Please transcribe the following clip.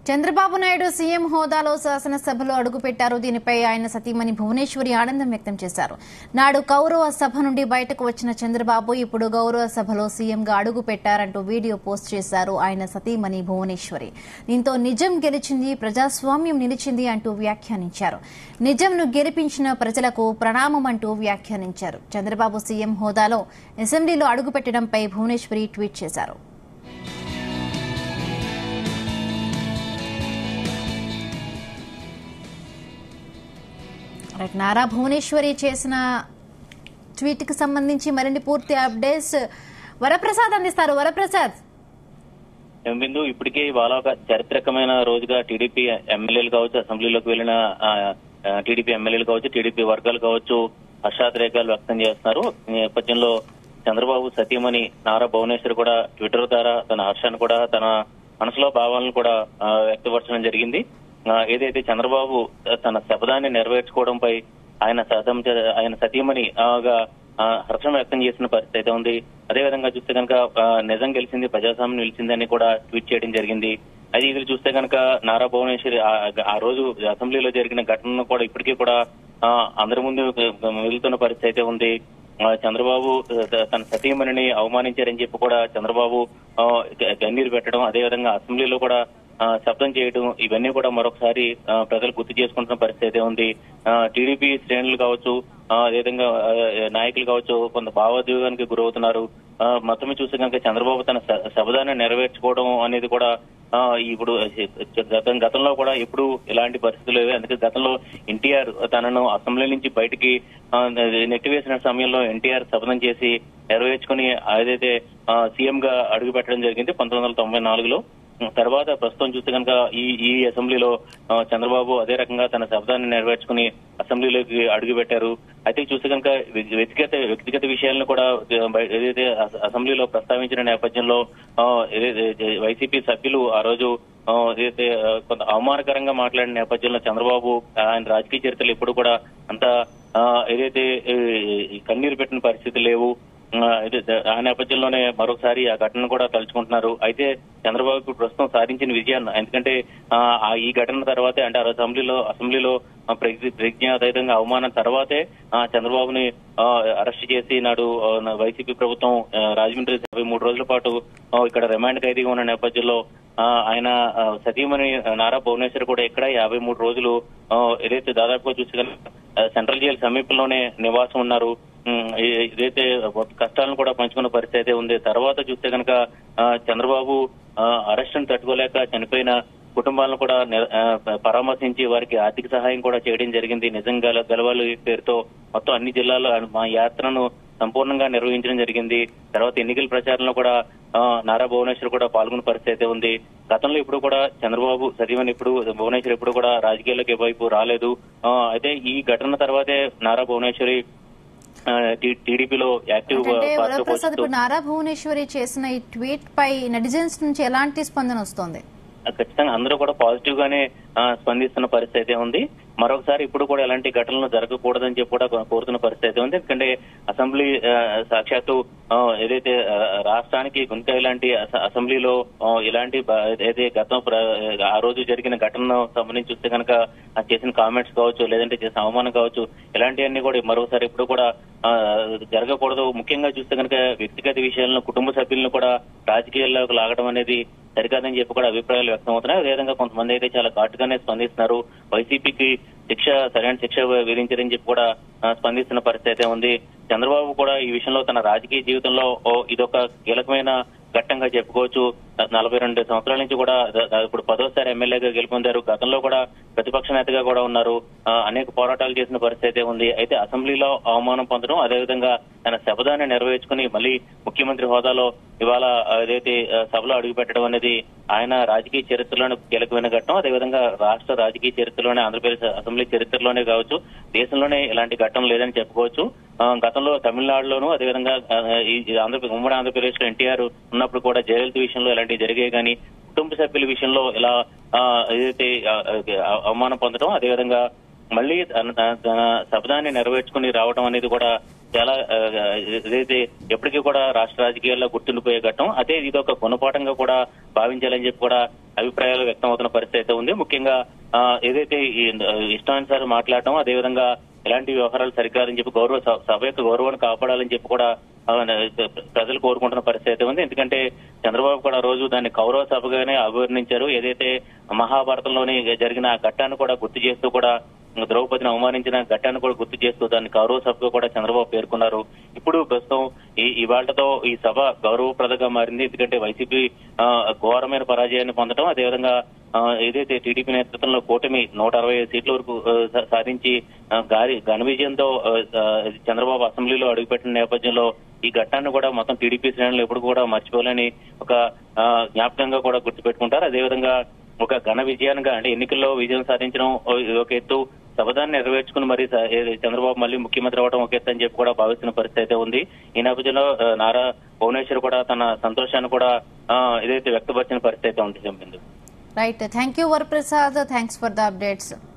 Chandrababu Naidu CM హోదాలో శాసనసభలో అడుగుపెట్టారు దీనిపై ఆయన సతీమణి భువనేశ్వరి ఆనందం వ్యక్తం చేశారు నాడు కౌరవ సభ నుండి బయటకు వచ్చిన చంద్రబాబు ఇప్పుడు గౌరవ సభలో సీఎంగా అడుగు పెట్టారంటూ వీడియో పోస్ట్ చేశారు ఆయన సతీమణి భువనేశ్వరి దీంతో నిజం గెలిచింది ప్రజాస్వామ్యం నిలిచింది అంటూ వ్యాఖ్యానించారు నిజంను గెలిపించిన ప్రజలకు ప్రణామం అంటూ వ్యాఖ్యానించారు చంద్రబాబు సీఎం హోదాలో అసెంబ్లీలో అడుగుపెట్టడంపై భువనేశ్వరి ట్వీట్ చేశారు రైట్ నారా భువనేశ్వరి చేసిన ట్వీట్ కి సంబంధించి మరిన్ని పూర్తి అప్డేట్స్ వరప్రసాద్ అందిస్తారు వరప్రసాద్ బిందు ఇప్పటికే ఇవాళ ఒక చారిత్రకమైన రోజుగా టీడీపీ ఎమ్మెల్యేలు కావచ్చు అసెంబ్లీలోకి వెళ్లిన టీడీపీ ఎమ్మెల్యేలు కావచ్చు టీడీపీ వర్గాలు కావచ్చు హర్షాతిరేకాలు వ్యక్తం చేస్తున్నారు ఈ నేపథ్యంలో చంద్రబాబు సతీమణి నారా భువనేశ్వర్ కూడా ట్విట్టర్ ద్వారా తన హర్షాన్ని కూడా తన మనసులో భావాలను కూడా ఆ, వ్యక్తపరచడం జరిగింది ఆ, ఏదైతే చంద్రబాబు తన శపథాన్ని నెరవేర్చుకోవడంపై ఆయన సతం ఆయన సతీమణి ఆ, గా, ఆ, హర్షం వ్యక్తం చేసిన పరిస్థితి అయితే ఉంది అదే విధంగా చూస్తే కనుక ఆ, నిజం గెలిచింది ప్రజాస్వామ్యం నిలిచిందని కూడా ట్వీట్ చేయడం జరిగింది అయితే ఇది చూస్తే కనుక నారా భువనేశ్వరి ఆ- ఆ రోజు అసెంబ్లీలో జరిగిన ఘటనను కూడా ఇప్పటికీ కూడా ఆ, అందరి ముందు వెళ్తున్న పరిస్థితి అయితే ఉంది ఆ, చంద్రబాబు త- తన సతీమణిని అవమానించారని చెప్పి కూడా చంద్రబాబు ఆ, గ- గన్నీరు పెట్టడం అదేవిధంగా అసెంబ్లీలో కూడా ఆ, శబ్దం చేయడం ఇవన్నీ కూడా మరొకసారి ఆ, ప్రజలు గుర్తు చేసుకుంటున్న పరిస్థితి అయితే ఉంది ఆ, టీడీపీ శ్రేణులు కావచ్చు ఆ, అదేవిధంగా ఆ, నాయకులు కావచ్చు కొంత భావోద్వేగానికి గురవుతున్నారు ఆ, మొత్తం మీద చూస్తే కనుక చంద్రబాబు తన శ- శబదాన్ని నెరవేర్చుకోవడం అనేది కూడా ఆ, ఇప్పుడు గతం గతంలో కూడా ఎప్పుడు ఇలాంటి పరిస్థితులు లేవు అందుకే గతంలో ఎన్టీఆర్ తనను అసెంబ్లీ నుంచి బయటికి ఆ, నెట్టివేసిన సమయంలో ఎన్టీఆర్ శపథం చేసి నెరవేర్చుకుని ఏదైతే సీఎం గా అడుగు పెట్టడం జరిగింది పంతొమ్మిది వందల తొంభై నాలుగులో తర్వాత ప్రస్తుతం చూస్తే కనుక ఈ ఈ అసెంబ్లీలో ఆ, చంద్రబాబు అదే రకంగా తన శబ్దాన్ని నెరవేర్చుకుని అసెంబ్లీలోకి అడుగు పెట్టారు అయితే చూస్తే కనుక వ్య- వ్యక్తిగత వ్యక్తిగత విషయాలను కూడా ఆ, బయ- ఏదైతే అస- అసెంబ్లీలో ప్రస్తావించిన నేపథ్యంలో ఆ, ఏదైతే వైసీపీ సభ్యులు ఆ రోజు ఆ, ఏదైతే ఆ, కొంత అవమానకరంగా మాట్లాడిన నేపథ్యంలో చంద్రబాబు ఆ, ఆయన రాజకీయ చరిత్రలు ఎప్పుడు కూడా అంత ఆ, ఏదైతే ఈ కన్నీరు పెట్టిన పరిస్థితి లేవు ఆ, ఇది ద- ఆ నేపథ్యంలోనే మరొకసారి ఆ ఘటనను కూడా తలుచుకుంటున్నారు అయితే చంద్రబాబు ఇప్పుడు ప్రస్తుతం సాధించిన విజయాన్ని ఎందుకంటే ఆ, ఆ ఈ ఘటన తర్వాతే అంటే ఆ రోజు అసెంబ్లీలో అసెంబ్లీలో ఆ, ప్రజ్ఞ ప్రజ్ఞ అదేవిధంగా అవమానం తర్వాతే ఆ, చంద్రబాబుని ఆ, అరెస్ట్ చేసి నాడు ఆ, నా వైసీపీ ప్రభుత్వం ఆ, రాజమండ్రి యాభై మూడు రోజుల పాటు ఆ, ఇక్కడ రిమాండ్ ఖైదీగా ఉన్న నేపథ్యంలో ఆ, ఆయన ఆ, సతీమణి నారా భువనేశ్వర్ కూడా ఇక్కడ యాభై మూడు రోజులు ఆ, ఏదైతే దాదాపుగా చూసి కనుక, ఆ, సెంట్రల్ జైలు సమీపంలోనే నివాసం ఉన్నారు ఉమ్, ఏ- ఏదైతే కష్టాలను కూడా పంచుకున్న పరిస్థితి అయితే ఉంది తర్వాత చూస్తే కనుక ఆ, చంద్రబాబు అరెస్ట్ తట్టుకోలేక చనిపోయిన కుటుంబాలను కూడా ని- ఆ, పరామర్శించి వారికి ఆర్థిక సహాయం కూడా చేయడం జరిగింది నిజంగా గెలవాలి పేరుతో మొత్తం అన్ని జిల్లాల్లో మా యాత్రను సంపూర్ణంగా నిర్వహించడం జరిగింది తర్వాత ఎన్నికల ప్రచారంలో కూడా ఆ, నారా భువనేశ్వర్ కూడా పాల్గొన్న పరిస్థితి అయితే ఉంది గతంలో ఇప్పుడు కూడా చంద్రబాబు సజీవన్ ఇప్పుడు భువనేశ్వర్ ఇప్పుడు కూడా రాజకీయాల్లోకి వైపు రాలేదు ఆ, అయితే ఈ ఘటన తర్వాతే నారా భువనేశ్వరి ఆ, టీ- టీడీపీలో యాక్టివ్ అంటే పార్టీలో వరప్రసాద్ పోషిస్తూ ఇప్పుడు నారా భువనేశ్వరి చేసిన ఈ ట్వీట్ పై నెటిజన్స్ నుంచి ఎలాంటి స్పందన వస్తోంది ఖచ్చితంగా అందరూ కూడా పాజిటివ్ గానే ఆ, స్పందిస్తున్న పరిస్థితి అయితే ఉంది మరొకసారి ఇప్పుడు కూడా ఎలాంటి ఘటనలు జరగకూడదని చెప్పి కూడా కోరుతున్న పరిస్థితి అయితే ఉంది ఎందుకంటే అసెంబ్లీ ఆ, సాక్షాత్తు ఆ, ఏదైతే ఆ, రాష్ట్రానికి గుంటె ఇలాంటి అస- అసెంబ్లీలో ఆ, ఇలాంటి బ- ఏదైతే గతం ప్ర- ఆ రోజు జరిగిన ఘటనను సంబంధించి చూస్తే కనుక ఆ చేసిన కామెంట్స్ కావచ్చు లేదంటే చేసిన అవమానం కావచ్చు ఇలాంటివన్నీ కూడా మరొకసారి ఇప్పుడు కూడా ఆ, జరగకూడదు ముఖ్యంగా చూస్తే కనుక వ్యక్తిగత విషయాలను కుటుంబ సభ్యులను కూడా రాజకీయాల్లోకి లాగడం అనేది సరికాదని చెప్పి కూడా అభిప్రాయాలు వ్యక్తం అవుతున్నాయి అదేవిధంగా కొంతమంది అయితే చాలా ఘాటుగానే స్పందిస్తున్నారు వైసీపీకి శిక్ష సరైన శిక్ష విధించారని చెప్పి కూడా ఆ, స్పందిస్తున్న పరిస్థితి అయితే ఉంది చంద్రబాబు కూడా ఈ విషయంలో తన రాజకీయ జీవితంలో ఓ ఇదొక కీలకమైన ఘట్టంగా చెప్పుకోవచ్చు నలభై రెండు సంవత్సరాల నుంచి కూడా ద- ద- ఇప్పుడు పదోసారి ఎమ్మెల్యేగా గెలుపొందారు గతంలో కూడా ప్రతిపక్ష నేతగా కూడా ఉన్నారు ఆ, అనేక పోరాటాలు చేసిన పరిస్థితి అయితే ఉంది అయితే అసెంబ్లీలో అవమానం పొందడం అదేవిధంగా తన శపథాన్ని నెరవేర్చుకుని మళ్ళీ ముఖ్యమంత్రి హోదాలో ఇవాళ ఆ, ఏదైతే ఆ, సభలో అడుగుపెట్టడం అనేది ఆయన రాజకీయ చరిత్రలోనే కీలకమైన ఘట్టం అదేవిధంగా రాష్ట్ర రాజకీయ చరిత్రలోనే ఆంధ్రప్రదేశ్ అసెంబ్లీ చరిత్రలోనే కావచ్చు దేశంలోనే ఇలాంటి ఘట్టం లేదని చెప్పుకోవచ్చు ఆ, గతంలో తమిళనాడులోనూ అదేవిధంగా ఆ, ఈ ఈ ఆంధ్రప్రదేశ్ ఉమ్మడి ఆంధ్రప్రదేశ్ లో ఎన్టీఆర్ ఉన్నప్పుడు కూడా జయలలిత విషయంలో ఇలాంటివి జరిగాయి కానీ కుటుంబ సభ్యుల విషయంలో ఇలా ఆ, ఏదైతే ఆ, ఆ, అవమానం పొందడం అదేవిధంగా మళ్ళీ తన తన- తన శబ్దాన్ని నెరవేర్చుకుని రావడం అనేది కూడా చాలా ఆ, ఏదైతే ఎప్పటికీ కూడా రాష్ట్ర రాజకీయాల్లో గుర్తుండిపోయే ఘట్టం అదే ఇది ఒక గుణపాఠంగా కూడా భావించాలని చెప్పి కూడా అభిప్రాయాలు వ్యక్తం అవుతున్న పరిస్థితి అయితే ఉంది ముఖ్యంగా ఆ, ఏదైతే ఈ ఆ, ఇష్టానుసారం మాట్లాడటం అదేవిధంగా ఇలాంటి వ్యవహారాలు సరికాదని చెప్పి గౌరవ స- సభ యొక్క గౌరవాన్ని కాపాడాలని చెప్పి కూడా ఆ, ప్రజలు కోరుకుంటున్న పరిస్థితి అయితే ఉంది ఎందుకంటే చంద్రబాబు కూడా రోజు దాన్ని కౌరవ సభగానే అభివర్ణించారు ఏదైతే మహాభారతంలోని జరిగిన ఆ ఘట్టాన్ని కూడా గుర్తు చేస్తూ కూడా ద్రౌపదిని అవమానించిన ఘట్టాన్ని కూడా గుర్తు చేస్తూ దాన్ని కౌరవ సభగా కూడా చంద్రబాబు పేర్కొన్నారు ఇప్పుడు ప్రస్తుతం ఈ ఇవాళ్లతో ఈ సభ గౌరవప్రదంగా మారింది ఎందుకంటే వైసీపీ ఆ, ఘోరమైన పరాజయాన్ని పొందడం అదేవిధంగా ఆ, ఏదైతే టీడీపీ నేతృత్వంలో కూటమి నూట అరవై ఐదు సీట్ల వరకు ఆ, సా- సాధించి ఆ, గారి ఘన విజయంతో ఆ, ఆ, చంద్రబాబు అసెంబ్లీలో అడుగుపెట్టిన నేపథ్యంలో ఈ ఘట్టాన్ని కూడా మొత్తం టీడీపీ శ్రేణులు ఎప్పుడు కూడా మర్చిపోలేని ఒక ఆ, జ్ఞాపకంగా కూడా గుర్తుపెట్టుకుంటారు అదేవిధంగా ఒక ఘన విజయానికి అంటే ఎన్నికల్లో విజయం సాధించడం ఓ- ఒక ఎత్తు సబదాన్ని నెరవేర్చుకుని మరి స- ఏ- చంద్రబాబు మళ్ళీ ముఖ్యమంత్రి అవడం ఒక ఎత్తు అని చెప్పి కూడా భావిస్తున్న పరిస్థితి అయితే ఉంది ఈ నేపథ్యంలో ఆ, నారా భువనేశ్వర్ కూడా తన సంతోషాన్ని కూడా ఆ, ఏదైతే వ్యక్తపరిచిన పరిస్థితి అయితే ఉంది చెప్పింది right thank you Varaprasad thanks for the updates